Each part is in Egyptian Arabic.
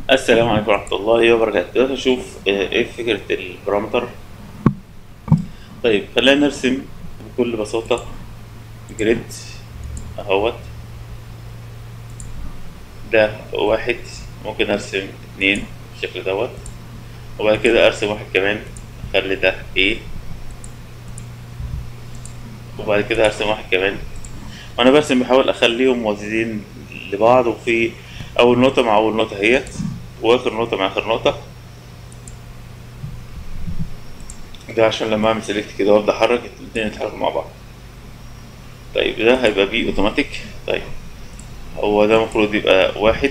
السلام عليكم ورحمة الله وبركاته دلوقتي نشوف آه، ايه فكرة البارامتر طيب خلينا نرسم بكل بساطة جريد اهوت ده واحد ممكن ارسم اتنين بالشكل دوت وبعد كده ارسم واحد كمان اخلي ده ايه وبعد كده ارسم واحد كمان وانا برسم بحاول اخليهم موازيين لبعض وفي اول نقطة مع اول نقطة اهيت واخر نقطة مع اخر نقطة ده عشان لما اعمل سيلكت كده وابدا احرك الاتنين يتحركوا مع بعض طيب ده هيبقى بي اوتوماتيك طيب هو ده المفروض يبقى واحد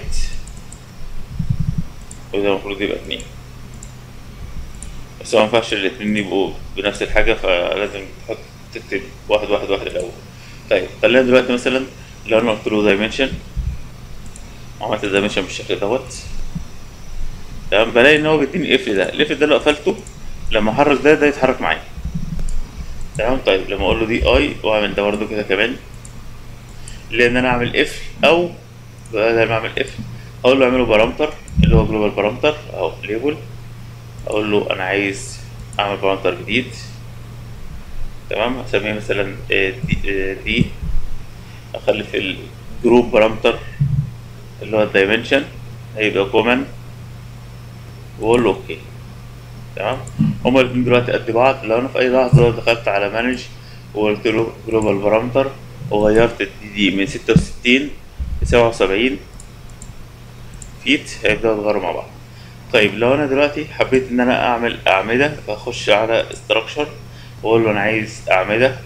وده المفروض يبقى اتنين بس هو مينفعش الاتنين يبقوا بنفس الحاجة فلازم تحط تكتب واحد واحد واحد الأول طيب خلينا دلوقتي مثلا لو انا قلت له دايمنشن عملت دايمنشن بالشكل دوت تمام بلاقي ان هو بيديني اف ده الاف ده لو قفلته لما احرك ده ده يتحرك معايا تمام طيب لما اقول له دي اي واعمل ده برضه كده كمان لان انا اعمل اف او بدل ما اعمل اف اقول له اعمله بارامتر اللي هو جلوبال بارامتر او ليبل اقول له انا عايز اعمل بارامتر جديد تمام هسميه مثلا آه، دي, آه، دي اخلي في الجروب بارامتر اللي هو الدايمنشن هيبقى كومن واقول له اوكي تمام هما الاتنين دلوقتي قد بعض لو انا في اي لحظه دخلت على مانج وقلت له جلوبال بارامتر وغيرت الدي دي من 66 ل 77 فيت هيبداوا يتغيروا مع بعض طيب لو انا دلوقتي حبيت ان انا اعمل اعمده فاخش على استراكشر واقول له انا عايز اعمده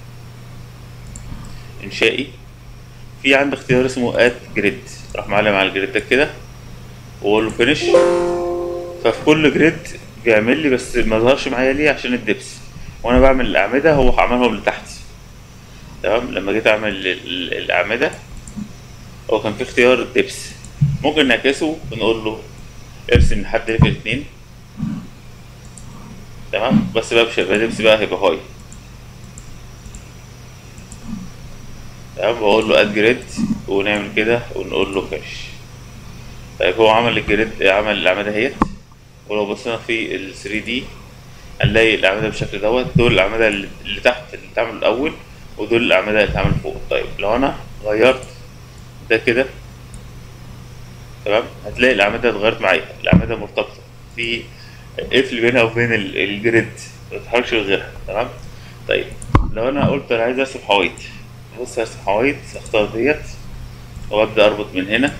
انشائي في عندي اختيار اسمه اد جريد راح معلم على الجريد ده كده واقول له فينش ففي كل جريد بيعمل لي بس ما ظهرش معايا ليه عشان الدبس وانا بعمل الاعمده هو عملهم لتحت تمام لما جيت اعمل ال- ال- الاعمده هو كان في اختيار الدبس ممكن نعكسه ونقول له ارسم لحد ليفل اتنين تمام بس بقى مش هيبقى دبس بقى هيبقى هاي تمام بقول له اد جريد ونعمل كده ونقول له فينش طيب هو عمل الجريد عمل الاعمده اهيت ولو بصينا في ال 3 دي هنلاقي الاعمده بالشكل دوت دول الاعمده اللي اللي تحت اللي اتعمل الاول ودول الاعمده اللي اتعمل فوق طيب لو انا غيرت ده كده تمام هتلاقي الاعمده اتغيرت معايا الاعمده مرتبطه في قفل بينها وبين ال- الجريد ما تتحركش غيرها تمام طيب لو انا قلت انا عايز ارسم حوايط بص ارسم حوايط اختار ديت وابدا اربط من هنا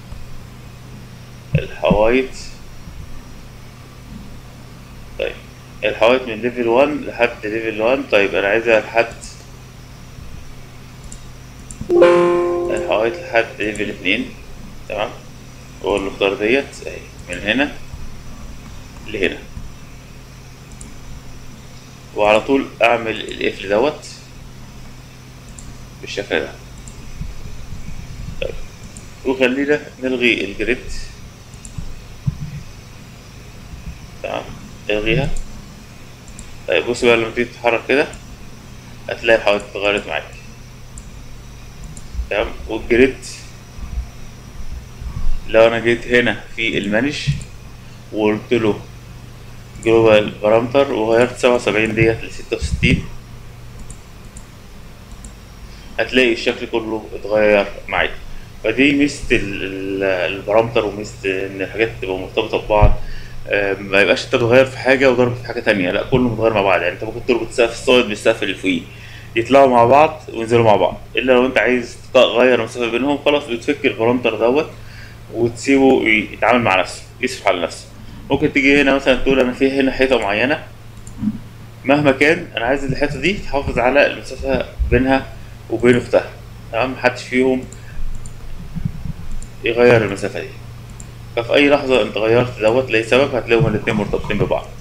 الحوايط طيب الحوايط من ليفل 1 لحد ليفل 1 طيب انا عايزها لحد الحوايط لحد ليفل 2 تمام واقول له اختار ديت اهي من هنا لهنا وعلى طول اعمل القفل دوت بالشكل ده طيب وخلينا نلغي الجريد تمام الغيها طيب بص بقى لما تيجي تتحرك كده هتلاقي الحوايط اتغيرت معاك تمام والجريد لو انا جيت هنا في المانج وقلت له جلوبال بارامتر وغيرت سبعة وسبعين ديت لستة وستين هتلاقي الشكل كله اتغير معاك فدي ميزة ال- ال- البارامتر وميزة ان الحاجات تبقى مرتبطة ببعض آه، ما يبقاش انت بتغير في حاجة وضرب في حاجة تانية لا كله متغير مع بعض يعني انت ممكن تربط سقف الصاعد بالسقف اللي فوقيه يطلعوا مع بعض وينزلوا مع بعض الا لو انت عايز تغير المسافة بينهم خلاص بتفك البارامتر دوت وتسيبه يتعامل مع نفسه يصرف على نفسه ممكن تيجي هنا مثلا تقول انا في هنا حيطه معينه مهما كان انا عايز الحيطه دي تحافظ على المسافه بينها وبين اختها تمام محدش فيهم يغير المسافه دي ففي اي لحظه انت غيرت دوت لاي سبب هتلاقيهم الاتنين مرتبطين ببعض